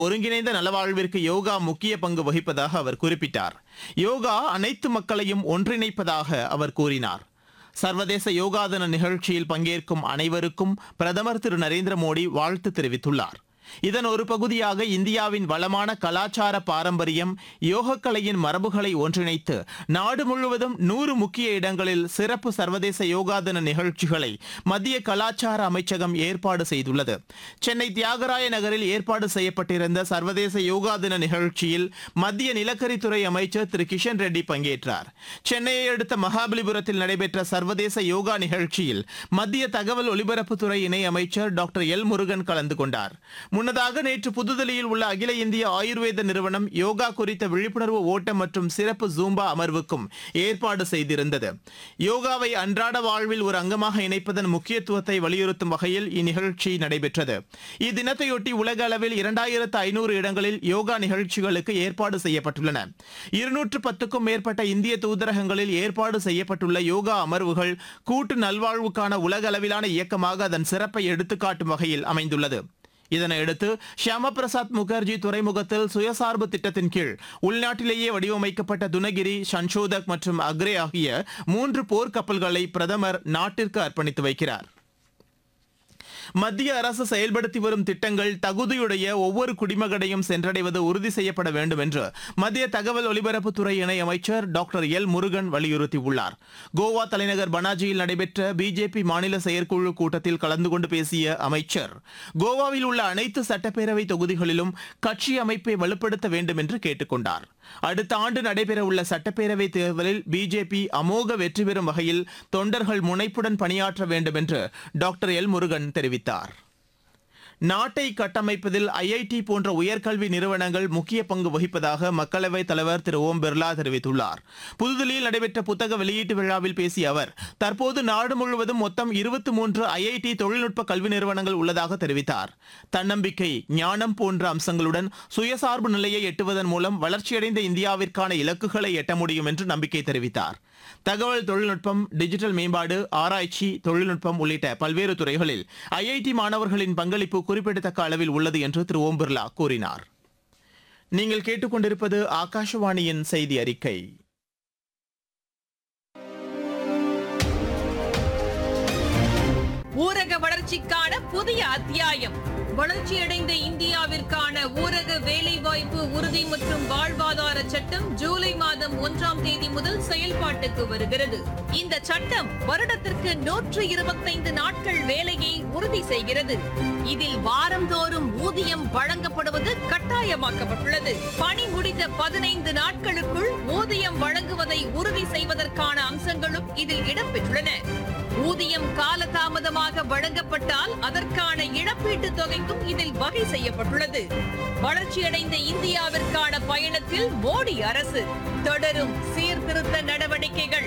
ஒருங்கிணைந்த நலவாழ்விற்கு யோகா முக்கிய பங்கு வகிப்பதாக அவர் குறிப்பிட்டார் யோகா அனைத்து மக்களையும் ஒன்றிணைப்பதாக அவர் கூறினார் சர்வதேச யோகா தின நிகழ்ச்சியில் பங்கேற்கும் அனைவருக்கும் பிரதமர் திரு நரேந்திர மோடி வாழ்த்து தெரிவித்துள்ளார் இதன் ஒரு பகுதியாக இந்தியாவின் வளமான கலாச்சார பாரம்பரியம் யோகக்கலையின் மரபுகளை ஒன்றிணைத்து நாடு முழுவதும் நூறு முக்கிய இடங்களில் சிறப்பு சர்வதேச யோகா தின நிகழ்ச்சிகளை மத்திய கலாச்சார அமைச்சகம் ஏற்பாடு செய்துள்ளது சென்னை தியாகராய நகரில் ஏற்பாடு செய்யப்பட்டிருந்த சர்வதேச யோகா தின நிகழ்ச்சியில் மத்திய நிலக்கரித்துறை அமைச்சர் திரு கிஷன் ரெட்டி பங்கேற்றார் சென்னையை அடுத்த மகாபலிபுரத்தில் நடைபெற்ற சர்வதேச யோகா நிகழ்ச்சியில் மத்திய தகவல் ஒலிபரப்புத்துறை இணை அமைச்சர் டாக்டர் எல் முருகன் கலந்து கொண்டார் முன்னதாக நேற்று புதுதில்லியில் உள்ள அகில இந்திய ஆயுர்வேத நிறுவனம் யோகா குறித்த விழிப்புணர்வு ஓட்டம் மற்றும் சிறப்பு ஜூம்பா அமர்வுக்கும் ஏற்பாடு செய்திருந்தது யோகாவை அன்றாட வாழ்வில் ஒரு அங்கமாக இணைப்பதன் முக்கியத்துவத்தை வலியுறுத்தும் வகையில் இந்நிகழ்ச்சி நடைபெற்றது இத்தினத்தையொட்டி உலக அளவில் இரண்டாயிரத்து ஐநூறு இடங்களில் யோகா நிகழ்ச்சிகளுக்கு ஏற்பாடு செய்யப்பட்டுள்ளன இருநூற்று பத்துக்கும் மேற்பட்ட இந்திய தூதரகங்களில் ஏற்பாடு செய்யப்பட்டுள்ள யோகா அமர்வுகள் கூட்டு நல்வாழ்வுக்கான உலக அளவிலான இயக்கமாக அதன் சிறப்பை எடுத்துக்காட்டும் வகையில் அமைந்துள்ளது இதனையடுத்து ஷியாமா பிரசாத் முகர்ஜி துறைமுகத்தில் சுயசார்பு திட்டத்தின் கீழ் உள்நாட்டிலேயே வடிவமைக்கப்பட்ட துனகிரி சன்ஷோதக் மற்றும் அக்ரே ஆகிய மூன்று போர்க்கப்பல்களை பிரதமர் நாட்டிற்கு அர்ப்பணித்து வைக்கிறார் மத்திய அரசு செயல்படுத்தி வரும் திட்டங்கள் தகுதியுடைய ஒவ்வொரு குடிமகனையும் சென்றடைவது உறுதி செய்யப்பட வேண்டும் என்று மத்திய தகவல் ஒலிபரப்புத்துறை இணை அமைச்சர் டாக்டர் எல் முருகன் வலியுறுத்தியுள்ளார் கோவா தலைநகர் பனாஜியில் நடைபெற்ற பிஜேபி மாநில செயற்குழு கூட்டத்தில் கலந்து கொண்டு பேசிய அமைச்சர் கோவாவில் உள்ள அனைத்து சட்டப்பேரவை தொகுதிகளிலும் கட்சி அமைப்பை வலுப்படுத்த வேண்டும் என்று கேட்டுக்கொண்டார் அடுத்த ஆண்டு நடைபெறவுள்ள சட்டப்பேரவை தேர்தலில் பிஜேபி அமோக வெற்றி பெறும் வகையில் தொண்டர்கள் முனைப்புடன் பணியாற்ற வேண்டும் என்று டாக்டர் எல் முருகன் தெரிவித்தார் நாட்டை கட்டமைப்பதில் ஐஐடி போன்ற உயர்கல்வி நிறுவனங்கள் முக்கிய பங்கு வகிப்பதாக மக்களவைத் தலைவர் திரு ஓம் பிர்லா தெரிவித்துள்ளார் புதுதில்லியில் நடைபெற்ற புத்தக வெளியீட்டு விழாவில் பேசிய அவர் தற்போது நாடு முழுவதும் மொத்தம் இருபத்தி மூன்று ஐஐடி தொழில்நுட்ப கல்வி நிறுவனங்கள் உள்ளதாக தெரிவித்தார் தன்னம்பிக்கை ஞானம் போன்ற அம்சங்களுடன் சுயசார்பு நிலையை எட்டுவதன் மூலம் வளர்ச்சியடைந்த இந்தியாவிற்கான இலக்குகளை எட்ட முடியும் என்று நம்பிக்கை தெரிவித்தார் தகவல் தொழில்நுட்பம் டிஜிட்டல் மேம்பாடு ஆராய்ச்சி தொழில்நுட்பம் உள்ளிட்ட பல்வேறு துறைகளில் ஐஐடி மாணவர்களின் பங்களிப்பு குறிப்பிடத்தக்க அளவில் உள்ளது என்று திரு ஓம் பிர்லா கூறினார் நீங்கள் கேட்டுக்கொண்டிருப்பது ஆகாஷவாணியின் செய்தி அறிக்கை ஊரக வளர்ச்சிக்கான புதிய அத்தியாயம் வளர்ச்சியடைந்த இந்தியாவிற்கான ஊரக வேலைவாய்ப்பு உறுதி மற்றும் வாழ்வாதார சட்டம் ஜூலை மாதம் ஒன்றாம் தேதி முதல் செயல்பாட்டுக்கு வருகிறது இந்த சட்டம் வருடத்திற்கு நூற்று இருபத்தைந்து நாட்கள் வேலையை உறுதி செய்கிறது இதில் வாரந்தோறும் ஊதியம் வழங்கப்படுவது கட்டாயமாக்கப்பட்டுள்ளது பணி முடிந்த பதினைந்து நாட்களுக்குள் ஊதியம் வழங்குவதை உறுதி செய்வதற்கான அம்சங்களும் இதில் இடம்பெற்றுள்ளன ஊதியம் காலதாமதமாக வழங்கப்பட்டால் அதற்கான இழப்பீட்டுத் தொகைக்கும் இதில் வகை செய்யப்பட்டுள்ளது வளர்ச்சியடைந்த இந்தியாவிற்கான பயணத்தில் மோடி அரசு தொடரும் சீர்திருத்த நடவடிக்கைகள்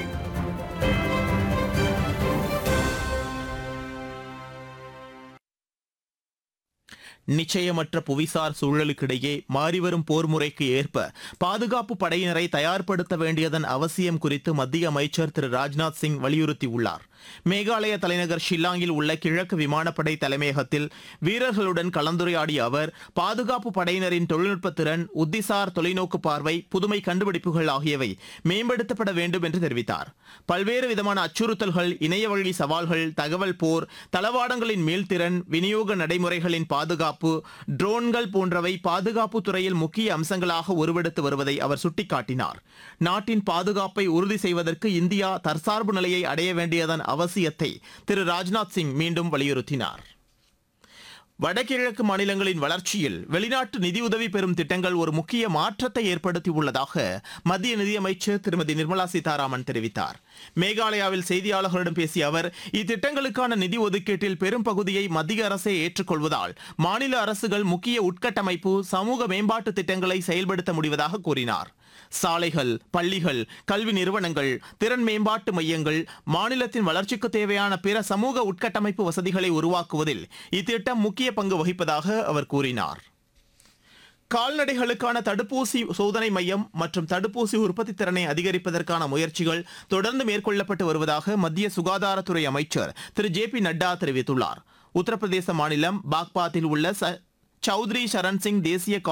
நிச்சயமற்ற புவிசார் சூழலுக்கிடையே மாறிவரும் போர் முறைக்கு ஏற்ப பாதுகாப்பு படையினரை தயார்படுத்த வேண்டியதன் அவசியம் குறித்து மத்திய அமைச்சர் திரு ராஜ்நாத் சிங் வலியுறுத்தியுள்ளார் மேகாலய தலைநகர் ஷில்லாங்கில் உள்ள கிழக்கு விமானப்படை தலைமையகத்தில் வீரர்களுடன் கலந்துரையாடிய அவர் பாதுகாப்பு படையினரின் தொழில்நுட்ப திறன் உத்திசார் தொலைநோக்கு பார்வை புதுமை கண்டுபிடிப்புகள் ஆகியவை மேம்படுத்தப்பட வேண்டும் என்று தெரிவித்தார் பல்வேறு விதமான அச்சுறுத்தல்கள் இணைய வழி சவால்கள் தகவல் போர் தளவாடங்களின் மீள்திறன் விநியோக நடைமுறைகளின் பாதுகாப்பு ட்ரோன்கள் போன்றவை பாதுகாப்பு துறையில் முக்கிய அம்சங்களாக உருவெடுத்து வருவதை அவர் சுட்டிக்காட்டினார் நாட்டின் பாதுகாப்பை உறுதி செய்வதற்கு இந்தியா தற்சார்பு நிலையை அடைய வேண்டியதன் அவசியத்தை திரு ராஜ்நாத் சிங் மீண்டும் வலியுறுத்தினார் வடகிழக்கு மாநிலங்களின் வளர்ச்சியில் வெளிநாட்டு நிதியுதவி பெறும் திட்டங்கள் ஒரு முக்கிய மாற்றத்தை ஏற்படுத்தியுள்ளதாக மத்திய நிதியமைச்சர் திருமதி நிர்மலா சீதாராமன் தெரிவித்தார் மேகாலயாவில் செய்தியாளர்களிடம் பேசிய அவர் இத்திட்டங்களுக்கான நிதி ஒதுக்கீட்டில் பெரும் பகுதியை மத்திய அரசே ஏற்றுக்கொள்வதால் மாநில அரசுகள் முக்கிய உட்கட்டமைப்பு சமூக மேம்பாட்டு திட்டங்களை செயல்படுத்த முடிவதாக கூறினார் சாலைகள் பள்ளிகள் கல்வி நிறுவனங்கள் திறன் மேம்பாட்டு மையங்கள் மாநிலத்தின் வளர்ச்சிக்கு தேவையான பிற சமூக உட்கட்டமைப்பு வசதிகளை உருவாக்குவதில் இத்திட்டம் முக்கிய பங்கு வகிப்பதாக அவர் கூறினார் கால்நடைகளுக்கான தடுப்பூசி சோதனை மையம் மற்றும் தடுப்பூசி உற்பத்தி திறனை அதிகரிப்பதற்கான முயற்சிகள் தொடர்ந்து மேற்கொள்ளப்பட்டு வருவதாக மத்திய சுகாதாரத்துறை அமைச்சர் திரு ஜே பி நட்டா தெரிவித்துள்ளார் உத்தரப்பிரதேச மாநிலம் பாக்பாத்தில் உள்ள ச சௌத்ரி சரண் சிங் தேசிய